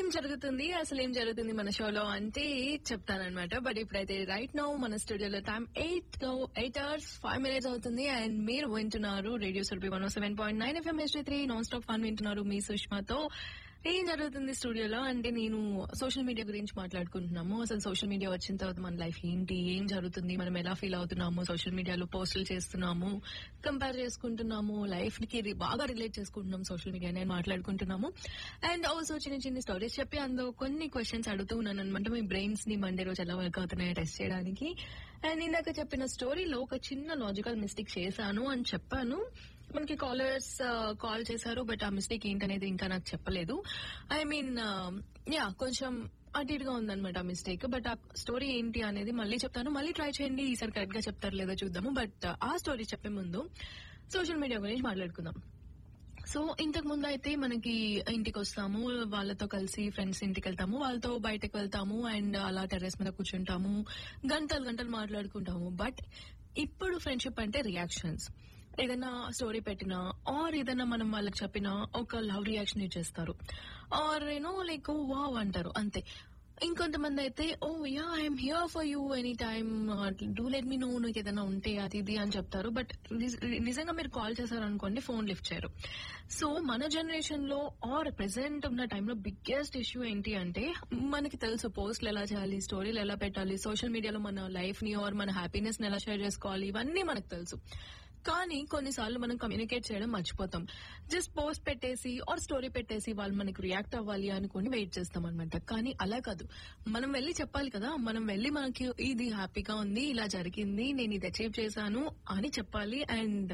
జరుగుతుంది అసలు ఏం జరుగుతుంది మన షోలో అంటే చెప్తానన్నమాట బట్ ఇప్పుడైతే రైట్ నౌ మన స్టూడియోలో time eight eight hours five minutes అవుతుంది అండ్ మీరు వింటున్నారు radio Surabhi one seven point nine FM S three non stop fun వింటున్నారు మీ సుష్మాతో ఏం జరుగుతుంది స్టూడియోలో అంటే నేను సోషల్ మీడియా గురించి మాట్లాడుకుంటున్నాము అసలు సోషల్ మీడియా వచ్చిన తర్వాత మన లైఫ్ ఏంటి ఏం జరుగుతుంది మనం ఎలా ఫీల్ అవుతున్నాము సోషల్ మీడియాలో పోస్టులు చేస్తున్నాము కంపేర్ చేసుకుంటున్నాము లైఫ్ కి రి- బాగా రిలేట్ చేసుకుంటున్నాం సోషల్ మీడియా నేను మాట్లాడుకుంటున్నాము అండ్ ఆల్సో చిన్న చిన్న స్టోరీస్ చెప్పి అందులో కొన్ని క్వశ్చన్స్ అడుగుతూ ఉన్నాను అనమాట మీ బ్రెయిన్స్ ని మండే రోజు ఎలా వర్క్ అవుతున్నాయో టెస్ట్ చేయడానికి అండ్ ఇందాక చెప్పిన స్టోరీలో ఒక చిన్న లాజికల్ మిస్టేక్ చేశాను అని చెప్పాను మనకి కాలర్స్ కాల్ చేశారు బట్ ఆ మిస్టేక్ ఏంటనేది ఇంకా నాకు చెప్పలేదు ఐ మీన్ యా కొంచెం అటు ఇటుగా ఉందన్నమాట ఆ మిస్టేక్ బట్ ఆ స్టోరీ ఏంటి అనేది మళ్ళీ చెప్తాను మళ్ళీ ట్రై చేయండి ఈసారి కరెక్ట్ గా చెప్తారు లేదో చూద్దాము బట్ ఆ స్టోరీ చెప్పే ముందు సోషల్ మీడియా గురించి మాట్లాడుకుందాం సో ఇంతకు ముందు అయితే మనకి ఇంటికి వస్తాము వాళ్ళతో కలిసి ఫ్రెండ్స్ ఇంటికి వెళ్తాము వాళ్ళతో బయటకు వెళ్తాము అండ్ అలా టెర్రస్ మీద కూర్చుంటాము గంటలు గంటలు మాట్లాడుకుంటాము బట్ ఇప్పుడు ఫ్రెండ్షిప్ అంటే రియాక్షన్స్ ఏదైనా స్టోరీ పెట్టినా ఆర్ ఏదైనా మనం వాళ్ళకి చెప్పినా ఒక లవ్ రియాక్షన్ ఇచ్చేస్తారు ఆర్ యూనో లైక్ వావ్ అంటారు అంతే ఇంకొంతమంది అయితే oh yeah I'm here for you any time do let me know నీకు ఏదైనా ఉంటే అది ఇది అని చెప్తారు బట్ నిజంగా మీరు కాల్ చేశారనుకోండి ఫోన్ లిఫ్ట్ చేయరు సో మన జనరేషన్ లో ఆర్ ప్రెసెంట్ ఉన్న టైంలో బిగ్గెస్ట్ ఇష్యూ ఏంటి అంటే మనకి తెలుసు పోస్ట్లు ఎలా చేయాలి స్టోరీలు ఎలా పెట్టాలి సోషల్ మీడియాలో మన లైఫ్ ని ఆర్ మన హ్యాపీనెస్ ని ఎలా షేర్ చేసుకోవాలి ఇవన్నీ మనకు తెలుసు కానీ కొన్నిసార్లు మనం కమ్యూనికేట్ చేయడం మర్చిపోతాం జస్ట్ పోస్ట్ పెట్టేసి ఆర్ స్టోరీ పెట్టేసి వాళ్ళు మనకి రియాక్ట్ అవ్వాలి అనుకుని వెయిట్ చేస్తాం అనమాట కానీ అలా కాదు మనం వెళ్ళి చెప్పాలి కదా మనం వెళ్ళి మనకి ఇది హ్యాపీగా ఉంది ఇలా జరిగింది నేను ఇది అచీవ్ చేశాను అని చెప్పాలి అండ్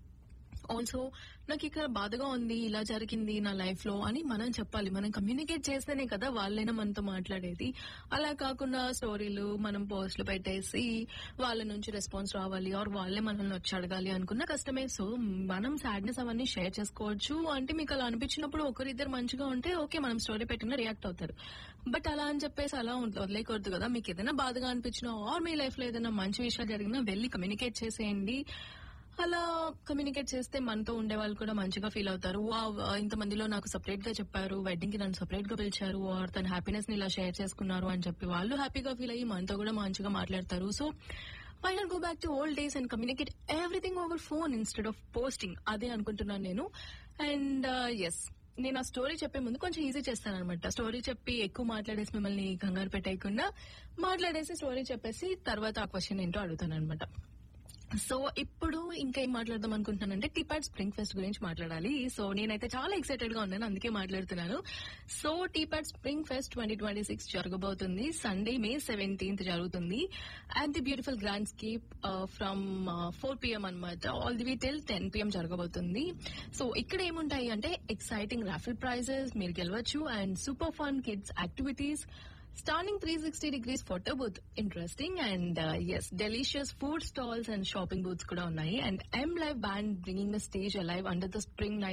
ఆల్సో నాకు ఇక్కడ బాధగా ఉంది ఇలా జరిగింది నా లైఫ్ లో అని మనం చెప్పాలి మనం కమ్యూనికేట్ చేస్తేనే కదా వాళ్ళైనా మనతో మాట్లాడేది అలా కాకుండా స్టోరీలు మనం పోస్టులు పెట్టేసి వాళ్ళ నుంచి రెస్పాన్స్ రావాలి ఆర్ వాళ్ళే మనల్ని వచ్చి అడగాలి అనుకున్న కష్టమే సో మనం సాడ్నెస్ అవన్నీ షేర్ చేసుకోవచ్చు అంటే మీకు అలా అనిపించినప్పుడు ఒకరిద్దరు మంచిగా ఉంటే ఓకే మనం స్టోరీ పెట్టినా రియాక్ట్ అవుతారు బట్ అలా అని చెప్పేసి అలా ఉంట- వదిలేయకూడదు కదా మీకు ఏదైనా బాధగా అనిపించినా ఆర్ మీ లైఫ్ లో ఏదైనా మంచి విషయాలు జరిగినా వెళ్ళి కమ్యూనికేట్ చేసేయండి అలా కమ్యూనికేట్ చేస్తే మనతో ఉండే వాళ్ళు కూడా మంచిగా ఫీల్ అవుతారు వావ్ ఇంతమందిలో నాకు సపరేట్ గా చెప్పారు వెడ్డింగ్ కి నన్ను సపరేట్ గా పిలిచారు ఆర్ తన హ్యాపీనెస్ ని ఇలా షేర్ చేసుకున్నారు అని చెప్పి వాళ్ళు హ్యాపీగా ఫీల్ అయ్యి మనతో కూడా మంచిగా మాట్లాడతారు so why not go back to old days and communicate everything over phone instead of posting అదే అనుకుంటున్నాను నేను అండ్ ఎస్ నేను ఆ స్టోరీ చెప్పే ముందు కొంచెం ఈజీ చేస్తాను అనమాట స్టోరీ చెప్పి ఎక్కువ మాట్లాడేసి మిమ్మల్ని కంగారు పెట్టేయకుండా మాట్లాడేసి స్టోరీ చెప్పేసి తర్వాత ఆ క్వశ్చన్ ఏంటో అడుగుతాను అనమాట సో ఇప్పుడు ఇంకా ఏం మాట్లాడదాం అనుకుంటున్నానంటే టీపాడ్ స్ప్రింగ్ ఫెస్ట్ గురించి మాట్లాడాలి సో నేనైతే చాలా ఎక్సైటెడ్ గా ఉన్నాను అందుకే మాట్లాడుతున్నాను so TPAD spring fest twenty twenty six జరగబోతుంది సండే మే సెవెంటీన్త్ జరుగుతుంది at the beautiful Grandscape from four PM అనమాట all the way till ten PM జరగబోతుంది సో ఇక్కడ ఏముంటాయి అంటే ఎక్సైటింగ్ రాఫిల్ ప్రైజెస్ మీరు గెలవచ్చు and super fun kids activities Stunning 360 degrees photo booth. Interesting and uh, yes, delicious food stalls and shopping booths kuda unnai. And M Live Band bringing the stage alive under the spring night.